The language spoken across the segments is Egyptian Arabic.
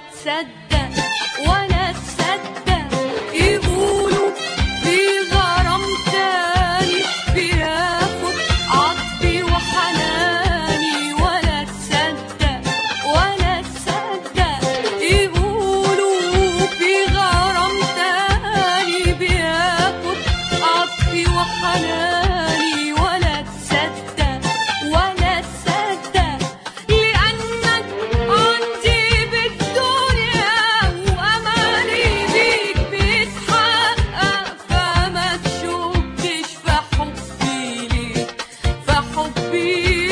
تصدق ولا تصدق يقولوا في غرام تاني بياخد عطفي وحناني ولا تصدق ولا تصدق يقولوا في غرام تاني بياخد عطفي وحناني ولا تصدق ولا تصدق لأنك عندي بالدنيا وأماني بيك بيتحقق فما تشكش في حبي ليك في حبي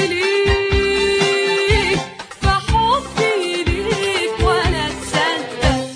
ليك في حبي ليك ولا تصدق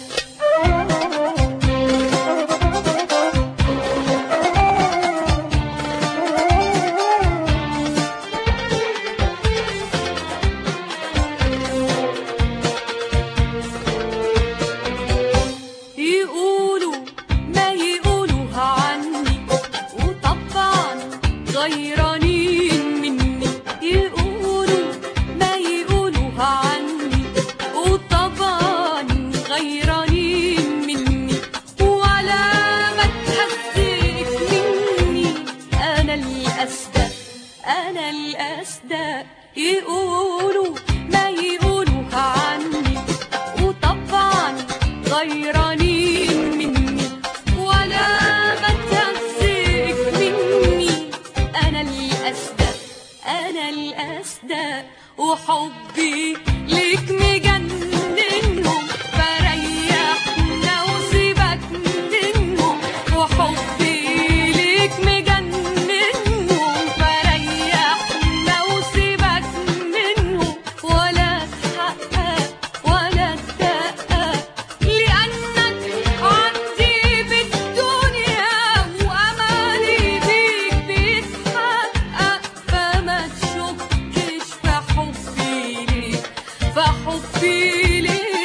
يقولوا ما يقولوها عني وطبعا غيرانين مني يقولوا ما يقولوها عني وطبعا غيرانين مني وعلى ما تهزيك مني انا الاسدى انا الاسدى يقولوا ما يقولوها عني وطبعا غيرانين مني ولا ما تهزيك مني انا الاسدى انا الاسدى وحبي ليك مجننهم فريحنا وسيبك منهم وحبي ليك مجننهم فريحنا وسيبك منهم ولا تحقق ولا تدقق لأنك عندي بالدنيا وأمالي بيك بيتحقق فما تشكش في حبي ليك في حبي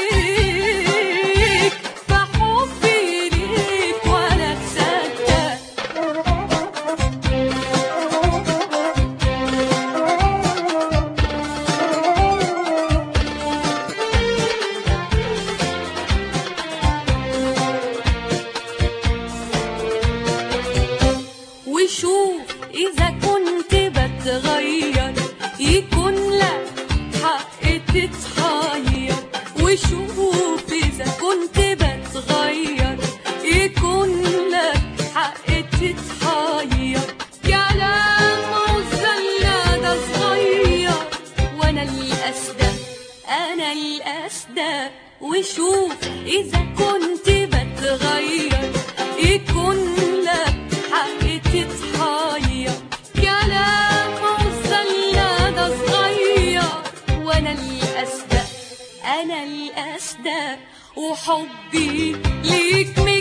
ليك في حبي ليك ولا تصدق وشوف إذا كنت بتغير يكون لك حق تتحير وشوف إذا كنت بتغير يكون لك حق تتحير كلام وزلة ده صغير وأنا الأسدى أنا الأسدى وشوف إذا كنت بتغير يكون لك حق تتحير كلام وزلة ده صغير وأنا الأسدى أنا الأسدى وحبي ليك